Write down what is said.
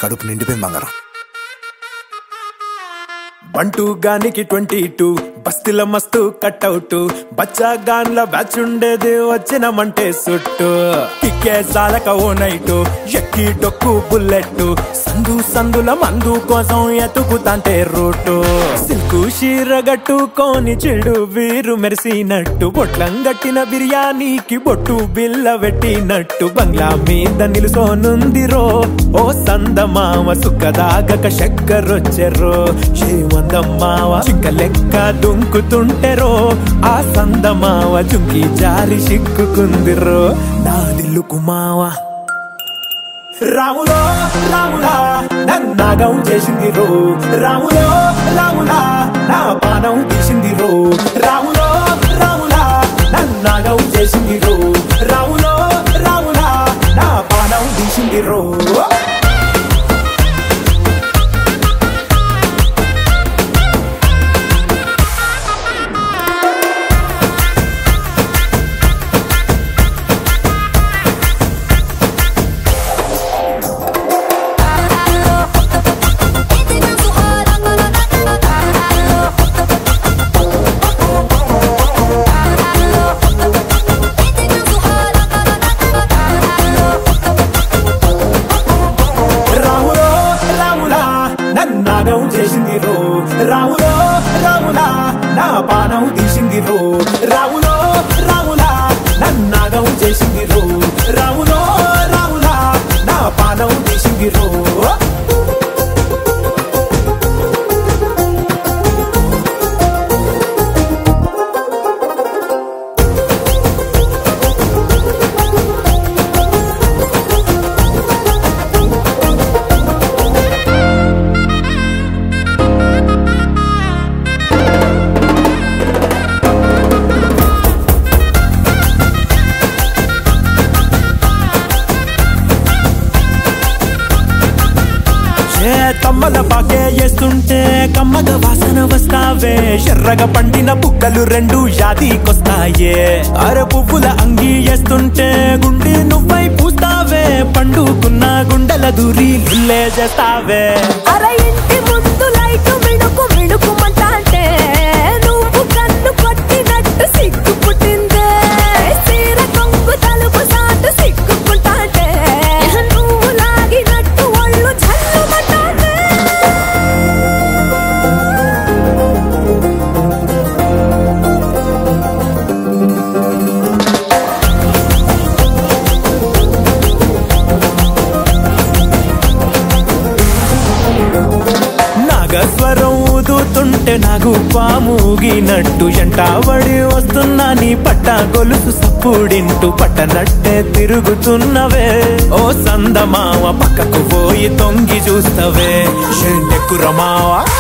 కడుపు నిండిపోయింది బంగారం బంటూ గానికి ట్వంటీ టూ బస్తిల మస్తు కట్అవుట్ బచ్చా గాన్ల బ్యాచ్ ఉండేది వచ్చినమంటే సుట్టు కిక్కే సాలక ఓ నైటు ఎక్కి డొక్కు బుల్లెట్ సందు సందుల మందు కోసం ఎతుకుతాంటే రూటు సిల్కు షీర గట్టుకొని చెడు వీరు మెరిసినట్టు బొట్లం గట్టిన బిర్యానీకి బొట్టు బిల్ల పెట్టినట్టు బంగ్లా మీద నిలుసోనుందిరో ఓ సందమామ సుఖదాగక చక్కరొచ్చెరో చేమందమ్మావ చింక లెక్క దుంకుతుంటెరో ఆ సందమావ జుంకి జారి సిక్కుకుందిరో నాదిల్లుకు మావా రాములో రాములా నన్నాగం చేసింది రో రాములో రాములా నా పానం తీసింది రో రాములో రాములా నన్నాగం చేసింది రో రాములో రాములా నా పానం తీసింది రో రాములో రాములా నన్నాగం చేసింది రో రాములో రాములా నా పానం తీసింది రో రాములో రాములా నన్నాగం చేసింది రో రాములో రాములా నా పానం తీసింది రో ఏ తమ్మల పాకే వేస్తుంటే కమ్మగ వాసన వస్తావే ఎర్రగా పండిన బుక్కలు రెండు యాదికొస్తాయే అర పువ్వుల అంగి వేస్తుంటే గుండి నువ్వై పూస్తావే పండుకున్న గుండెల దూరి లుల్లే చేస్తావే అర ఇంటి ముందు లైట్ మిడుకు మిడుకుమంటాంటే నువ్వు కన్ను కొట్టినట్టు సిగ్గు పుట్టిందే చీర కొంగు తలుపు సాటు సిగ్గుకుంటాంటే నువ్వు లాగినట్టు ఒళ్ళు చల్లుమంటాంటే నాగస్వరం ఊదుతుంటే నాకు పాముగినట్టు ఎంటావడి వస్తున్నా నీ పట్ట గొలుసు సప్పుడింటూ పట్టనట్టే తిరుగుతున్నవే ఓ సందమావ పక్కకు పోయి తొంగి చూస్తవే షెండెక్కురమావా